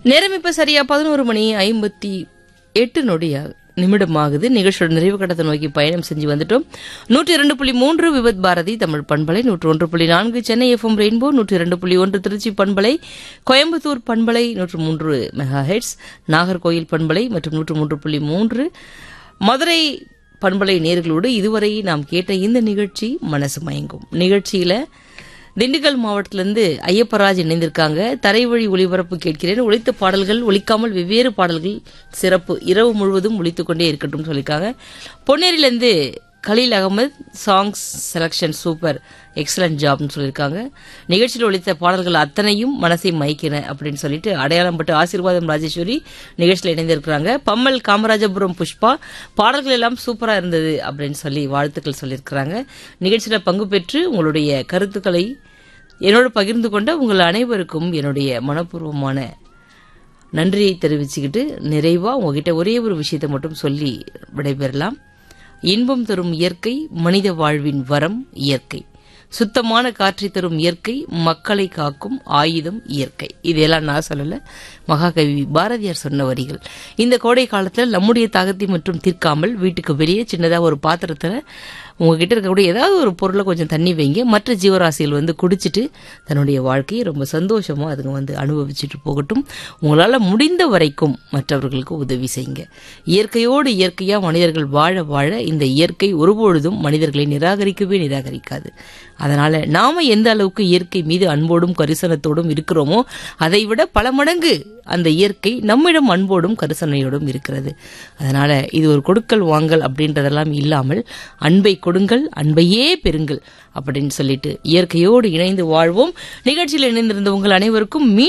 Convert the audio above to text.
நேரம் இப்ப சரியா பதினோரு மணி ஐம்பத்தி எட்டு நொடியா நிமிடமாகுது நிகழ்ச்சியோட நிறைவு கட்டத்தை நோக்கி பயணம் செஞ்சு வந்துட்டோம் நூற்றி இரண்டு புள்ளி மூன்று விபத் பாரதி தமிழ் பண்பலை நூற்று ஒன்று புள்ளி நான்கு சென்னை எஃப்எம் ரெயின்போ நூற்றி இரண்டு புள்ளி ஒன்று திருச்சி பண்பலை கோயம்புத்தூர் பண்பலை நூற்று மூன்று மெகா ஹெட்ஸ் நாகர்கோயில் பண்பலை மற்றும் நூற்று மூன்று புள்ளி மூன்று மதுரை பண்பலை நேர்களோடு இதுவரை நாம் கேட்ட இந்த நிகழ்ச்சி மனசு மயங்கும் நிகழ்ச்சியில திண்டுக்கல் மாவட்டத்திலிருந்து ஐயப்பராஜ் இணைந்திருக்காங்க தரைவழி ஒளிபரப்பு கேட்கிறேன் ஒழித்த பாடல்கள் ஒழிக்காமல் வெவ்வேறு பாடல்கள் சிறப்பு இரவு முழுவதும் ஒழித்துக் கொண்டே இருக்கட்டும் சொல்லியிருக்காங்க பொன்னேரியிலிருந்து Khaleel Ahmed songs selection super excellent ஜாப்னு சொல்லியிருக்காங்க நிகழ்ச்சியில் ஒழித்த பாடல்கள் அத்தனையும் மனசை மயக்கின அப்படின்னு சொல்லிட்டு அடையாளம் பட்டு ஆசீர்வாதம் ராஜேஸ்வரி நிகழ்ச்சியில் இணைந்திருக்கிறாங்க பம்மல் காமராஜபுரம் புஷ்பா பாடல்கள் எல்லாம் சூப்பரா இருந்தது அப்படின்னு சொல்லி வாழ்த்துக்கள் சொல்லியிருக்கிறாங்க நிகழ்ச்சியில பங்கு பெற்று உங்களுடைய கருத்துக்களை என்னோடு பகிர்ந்து கொண்ட உங்கள் அனைவருக்கும் என்னுடைய மனப்பூர்வமான நன்றியை தெரிவிச்சுக்கிட்டு நிறைவா உங்ககிட்ட ஒரே ஒரு விஷயத்தை மட்டும் சொல்லி விடைபெறலாம் இன்பம் தரும் இயற்கை மனித வாழ்வின் வரம் இயற்கை சுத்தமான காற்றை தரும் இயற்கை மக்களை காக்கும் ஆயுதம் இயற்கை இதெல்லாம் நான் சொல்லல மகாகவி பாரதியார் சொன்ன வரிகள் இந்த கோடை காலத்துல நம்முடைய தாகத்தை மற்றும் தீர்க்காமல் வீட்டுக்கு வெளியே சின்னதா ஒரு பாத்திரத்துல உங்ககிட்ட இருக்கக்கூடிய ஏதாவது ஒரு பொருளை கொஞ்சம் தண்ணி வைங்க மற்ற ஜீவராசிகள் வந்து குடிச்சிட்டு தன்னுடைய வாழ்க்கையை ரொம்ப சந்தோஷமா அதுங்க வந்து அனுபவிச்சுட்டு போகட்டும் உங்களால முடிந்த வரைக்கும் மற்றவர்களுக்கு உதவி செய்யுங்க இயற்கையோடு இயற்கையா மனிதர்கள் வாழ வாழ இந்த இயற்கை ஒருபொழுதும் மனிதர்களை நிராகரிக்கவே நிராகரிக்காது அதனால நாம எந்த அளவுக்கு இயற்கை மீது அன்போடும் கரிசனத்தோடும் இருக்கிறோமோ அதை விட பல மடங்கு அந்த இயற்கை நம்மிடம் அன்போடும் கரிசனையோடும் இருக்கிறது அதனால இது ஒரு கொடுக்கல் வாங்கல் அப்படின்றதெல்லாம் இல்லாமல் அன்பை கொடுங்கள் அன்பையே பெறுங்கள் அப்படின்னு சொல்லிட்டு இயற்கையோடு இணைந்து வாழ்வோம் நிகழ்ச்சியில் இணைந்திருந்த உங்கள் அனைவருக்கும் மீண்டும்